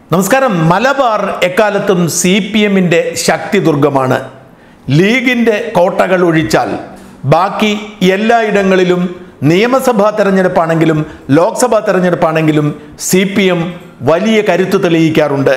നമസ്കാരം മലബാർ എക്കാലത്തും C P എമ്മിൻ്റെ ശക്തി ദുർഗമാണ് ലീഗിൻ്റെ കോട്ടകൾ ഒഴിച്ചാൽ ബാക്കി എല്ലായിടങ്ങളിലും നിയമസഭാ തെരഞ്ഞെടുപ്പാണെങ്കിലും ലോക്സഭാ തെരഞ്ഞെടുപ്പാണെങ്കിലും സി പി എം വലിയ കരുത്ത് തെളിയിക്കാറുണ്ട്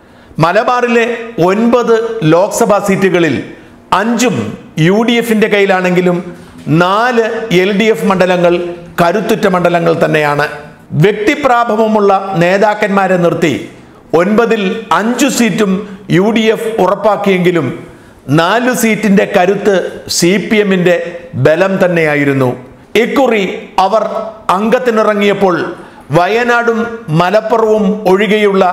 മലബാറിലെ ഒൻപത് ലോക്സഭാ സീറ്റുകളിൽ അഞ്ചും യു ഡി എഫിൻ്റെ കയ്യിലാണെങ്കിലും നാല് എൽ ഡി എഫ് മണ്ഡലങ്ങൾ കരുത്തുറ്റ മണ്ഡലങ്ങൾ തന്നെയാണ് വ്യക്തിപ്രാഭവമുള്ള നേതാക്കന്മാരെ നിർത്തി ഒൻപതിൽ അഞ്ചു സീറ്റും യു ഡി എഫ് ഉറപ്പാക്കിയെങ്കിലും നാലു സീറ്റിന്റെ കരുത്ത് സി പി എമ്മിന്റെ ബലം തന്നെയായിരുന്നു ഇക്കുറി അവർ അംഗത്തിനിറങ്ങിയപ്പോൾ വയനാടും മലപ്പുറവും ഒഴികെയുള്ള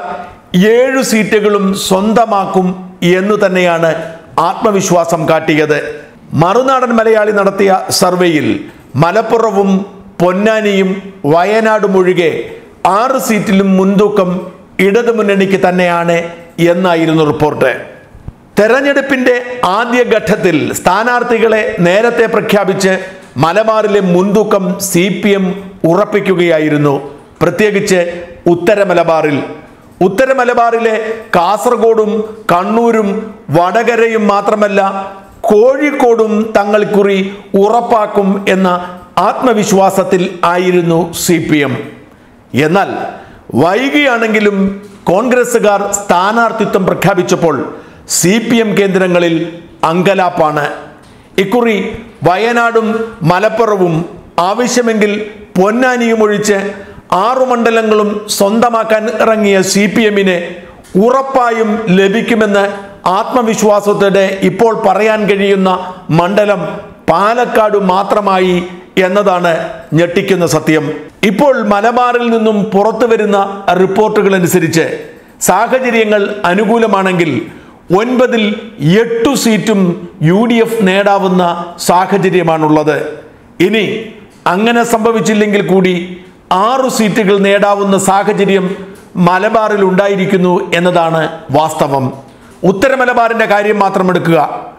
ഏഴു സീറ്റുകളും സ്വന്തമാക്കും എന്നു തന്നെയാണ് ആത്മവിശ്വാസം കാട്ടിയത് മറുനാടൻ മലയാളി നടത്തിയ സർവേയിൽ മലപ്പുറവും പൊന്നാനിയും വയനാടും ഒഴികെ ആറ് സീറ്റിലും മുൻതൂക്കം ഇടതുമുന്നണിക്ക് തന്നെയാണ് എന്നായിരുന്നു റിപ്പോർട്ട് തെരഞ്ഞെടുപ്പിന്റെ ആദ്യഘട്ടത്തിൽ സ്ഥാനാർത്ഥികളെ നേരത്തെ പ്രഖ്യാപിച്ച് മലബാറിലെ മുൻതൂക്കം സി പി എം ഉറപ്പിക്കുകയായിരുന്നു പ്രത്യേകിച്ച് ഉത്തര മലബാറിൽ ഉത്തര മലബാറിലെ കാസർഗോഡും കണ്ണൂരും വടകരയും മാത്രമല്ല കോഴിക്കോടും തങ്ങൾ കുറി ഉറപ്പാക്കും എന്ന ആത്മവിശ്വാസത്തിൽ ആയിരുന്നു സി പി എം എന്നാൽ വൈകിയാണെങ്കിലും കോൺഗ്രസുകാർ സ്ഥാനാർത്ഥിത്വം പ്രഖ്യാപിച്ചപ്പോൾ സി പി എം കേന്ദ്രങ്ങളിൽ അങ്കലാപ്പാണ് ഇക്കുറി വയനാടും മലപ്പുറവും ആവശ്യമെങ്കിൽ പൊന്നാനിയും ഒഴിച്ച് ആറു മണ്ഡലങ്ങളും സ്വന്തമാക്കാൻ ഇറങ്ങിയ സി പി എമ്മിന് ഉറപ്പായും ലഭിക്കുമെന്ന് ആത്മവിശ്വാസത്തോടെ ഇപ്പോൾ പറയാൻ കഴിയുന്ന മണ്ഡലം പാലക്കാട് മാത്രമായി എന്നതാണ് ഞെട്ടിക്കുന്ന സത്യം ഇപ്പോൾ മലബാറിൽ നിന്നും പുറത്തു വരുന്ന റിപ്പോർട്ടുകൾ അനുസരിച്ച് സാഹചര്യങ്ങൾ അനുകൂലമാണെങ്കിൽ ഒൻപതിൽ എട്ടു സീറ്റും യു ഡി എഫ് നേടാവുന്ന സാഹചര്യമാണുള്ളത് ഇനി അങ്ങനെ സംഭവിച്ചില്ലെങ്കിൽ കൂടി ആറു സീറ്റുകൾ നേടാവുന്ന സാഹചര്യം മലബാറിൽ ഉണ്ടായിരിക്കുന്നു എന്നതാണ് വാസ്തവം ഉത്തര മലബാറിന്റെ കാര്യം മാത്രം എടുക്കുക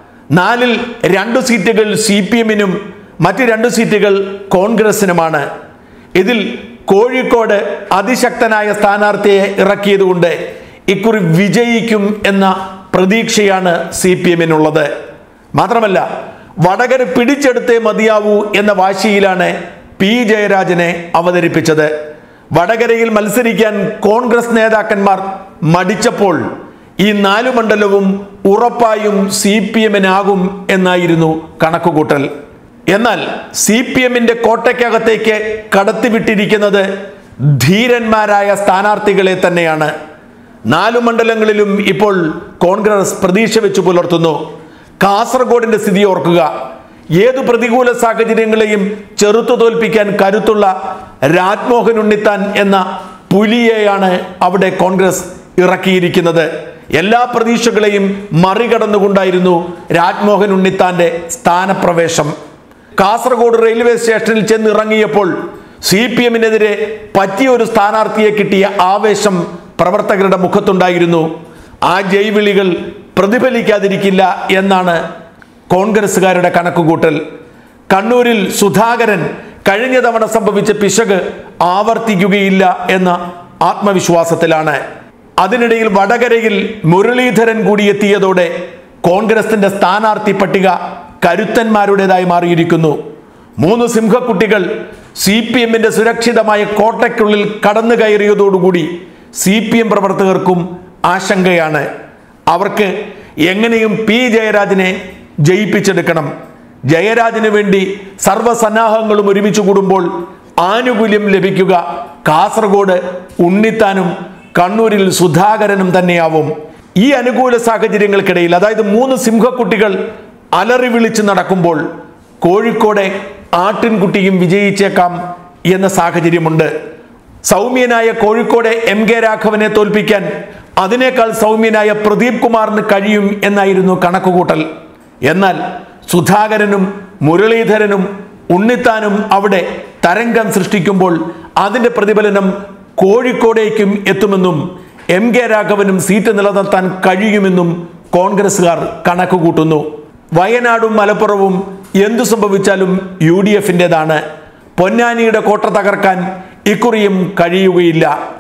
നാലിൽ രണ്ട് സീറ്റുകൾ സി പി എമ്മിനും മറ്റ് രണ്ട് സീറ്റുകൾ കോൺഗ്രസിനുമാണ് ഇതിൽ കോഴിക്കോട് അതിശക്തനായ സ്ഥാനാർത്ഥിയെ ഇറക്കിയതുകൊണ്ട് ഇക്കുറി വിജയിക്കും എന്ന പ്രതീക്ഷയാണ് സി പി എമ്മിനുള്ളത് മാത്രമല്ല വടകര പിടിച്ചെടുത്തേ മതിയാവൂ എന്ന വാശിയിലാണ് പി ജയരാജനെ അവതരിപ്പിച്ചത് വടകരയിൽ മത്സരിക്കാൻ കോൺഗ്രസ് നേതാക്കന്മാർ മടിച്ചപ്പോൾ ഈ നാലു മണ്ഡലവും ഉറപ്പായും സി പി എമ്മിനാകും എന്നായിരുന്നു കണക്കുകൂട്ടൽ എന്നാൽ സി പി എമ്മിന്റെ കോട്ടയ്ക്കകത്തേക്ക് കടത്തിവിട്ടിരിക്കുന്നത് ധീരന്മാരായ സ്ഥാനാർത്ഥികളെ തന്നെയാണ് നാലു മണ്ഡലങ്ങളിലും ഇപ്പോൾ കോൺഗ്രസ് പ്രതീക്ഷ വെച്ച് പുലർത്തുന്നു കാസർഗോഡിന്റെ സ്ഥിതി ഓർക്കുക ഏതു പ്രതികൂല സാഹചര്യങ്ങളെയും ചെറുത്തു തോൽപ്പിക്കാൻ കരുത്തുള്ള രാജ്മോഹൻ ഉണ്ണിത്താൻ എന്ന പുലിയെയാണ് അവിടെ കോൺഗ്രസ് ഇറക്കിയിരിക്കുന്നത് എല്ലാ പ്രതീക്ഷകളെയും മറികടന്നുകൊണ്ടായിരുന്നു രാജ്മോഹൻ ഉണ്ണിത്താന്റെ സ്ഥാനപ്രവേശം കാസർഗോഡ് റെയിൽവേ സ്റ്റേഷനിൽ ചെന്നിറങ്ങിയപ്പോൾ സി പി എമ്മിനെതിരെ പറ്റിയ ഒരു സ്ഥാനാർത്ഥിയെ കിട്ടിയ ആവേശം പ്രവർത്തകരുടെ മുഖത്തുണ്ടായിരുന്നു ആ ജൈവിളികൾ പ്രതിഫലിക്കാതിരിക്കില്ല എന്നാണ് കോൺഗ്രസുകാരുടെ കണക്കുകൂട്ടൽ കണ്ണൂരിൽ സുധാകരൻ കഴിഞ്ഞ തവണ സംഭവിച്ച പിശക് ആവർത്തിക്കുകയില്ല എന്ന ആത്മവിശ്വാസത്തിലാണ് അതിനിടയിൽ വടകരയിൽ മുരളീധരൻ കൂടി എത്തിയതോടെ കോൺഗ്രസിന്റെ സ്ഥാനാർത്ഥി പട്ടിക കരുത്തന്മാരുടേതായി മാറിയിരിക്കുന്നു മൂന്ന് സിംഹക്കുട്ടികൾ സി പി എമ്മിന്റെ സുരക്ഷിതമായ കോട്ടയ്ക്കുള്ളിൽ കടന്നു കയറിയതോടുകൂടി സി പി എം പ്രവർത്തകർക്കും ആശങ്കയാണ് അവർക്ക് എങ്ങനെയും പി ജയരാജനെ ജയിപ്പിച്ചെടുക്കണം ജയരാജന് വേണ്ടി സർവ്വസന്നാഹങ്ങളും ഒരുമിച്ച് കൂടുമ്പോൾ ആനുകൂല്യം ലഭിക്കുക കാസർഗോഡ് ഉണ്ണിത്താനും കണ്ണൂരിൽ സുധാകരനും തന്നെയാവും ഈ അനുകൂല സാഹചര്യങ്ങൾക്കിടയിൽ അതായത് മൂന്ന് സിംഹക്കുട്ടികൾ അലറി വിളിച്ച് നടക്കുമ്പോൾ കോഴിക്കോടെ ആട്ടിൻകുട്ടിയും വിജയിച്ചേക്കാം എന്ന സാഹചര്യമുണ്ട് സൗമ്യനായ കോഴിക്കോട് എം കെ രാഘവനെ തോൽപ്പിക്കാൻ അതിനേക്കാൾ സൗമ്യനായ പ്രദീപ് കുമാറിന് കഴിയും എന്നായിരുന്നു കണക്കുകൂട്ടൽ എന്നാൽ സുധാകരനും മുരളീധരനും ഉണ്ണിത്താനും അവിടെ തരംഗം സൃഷ്ടിക്കുമ്പോൾ അതിന്റെ പ്രതിഫലനം കോഴിക്കോടേക്കും എത്തുമെന്നും എം കെ രാഘവനും സീറ്റ് നിലനിർത്താൻ കഴിയുമെന്നും കോൺഗ്രസുകാർ കണക്കുകൂട്ടുന്നു വയനാടും മലപ്പുറവും എന്തു സംഭവിച്ചാലും യു ഡി എഫിൻ്റെതാണ് പൊന്നാനിയുടെ കോട്ട തകർക്കാൻ ഇക്കുറിയും കഴിയുകയില്ല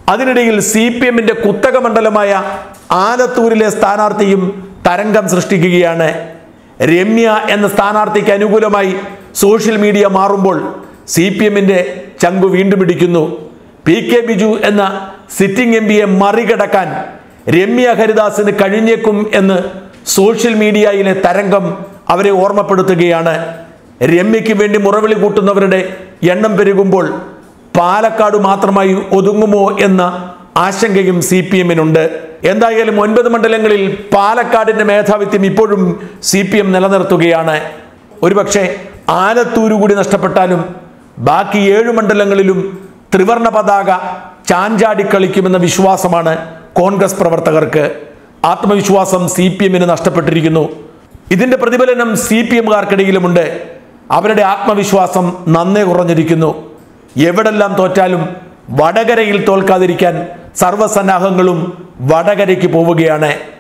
അതിനിടയിൽ സി പി എമ്മിന്റെ കുത്തക മണ്ഡലമായ ആലത്തൂരിലെ സ്ഥാനാർത്ഥിയും തരംഗം സൃഷ്ടിക്കുകയാണ് രമ്യ എന്ന സ്ഥാനാർത്ഥിക്ക് അനുകൂലമായി സോഷ്യൽ മീഡിയ മാറുമ്പോൾ സി പി എമ്മിന്റെ ചങ്കു വീണ്ടും ഇടിക്കുന്നു പി കെ ബിജു എന്ന സിറ്റിംഗ് എം പിയെ മറികടക്കാൻ രമ്യ ഹരിദാസിന് കഴിഞ്ഞേക്കും എന്ന് സോഷ്യൽ മീഡിയയിലെ തരംഗം അവരെ ഓർമ്മപ്പെടുത്തുകയാണ് രമ്യയ്ക്ക് വേണ്ടി മുറവിളി കൂട്ടുന്നവരുടെ എണ്ണം പെരുകുമ്പോൾ പാലക്കാട് മാത്രമായി ഒതുങ്ങുമോ എന്ന ആശങ്കയും സി പി എമ്മിനുണ്ട് എന്തായാലും ഒൻപത് മണ്ഡലങ്ങളിൽ പാലക്കാടിന്റെ മേധാവിത്വം ഇപ്പോഴും സി പി എം നിലനിർത്തുകയാണ് ഒരുപക്ഷെ ആലത്തൂര് കൂടി നഷ്ടപ്പെട്ടാലും ബാക്കി ഏഴു മണ്ഡലങ്ങളിലും ത്രിവർണ പതാക ചാഞ്ചാടി കളിക്കുമെന്ന വിശ്വാസമാണ് കോൺഗ്രസ് പ്രവർത്തകർക്ക് ആത്മവിശ്വാസം സി പി എമ്മിന് നഷ്ടപ്പെട്ടിരിക്കുന്നു ഇതിന്റെ പ്രതിഫലനം സി പി എമ്മുകാർക്കിടയിലുമുണ്ട് അവരുടെ ആത്മവിശ്വാസം നന്നേ കുറഞ്ഞിരിക്കുന്നു എവിടെല്ലാം തോറ്റാലും വടകരയിൽ തോൽക്കാതിരിക്കാൻ സർവ്വസന്നാഹങ്ങളും വടകരയ്ക്ക് പോവുകയാണ്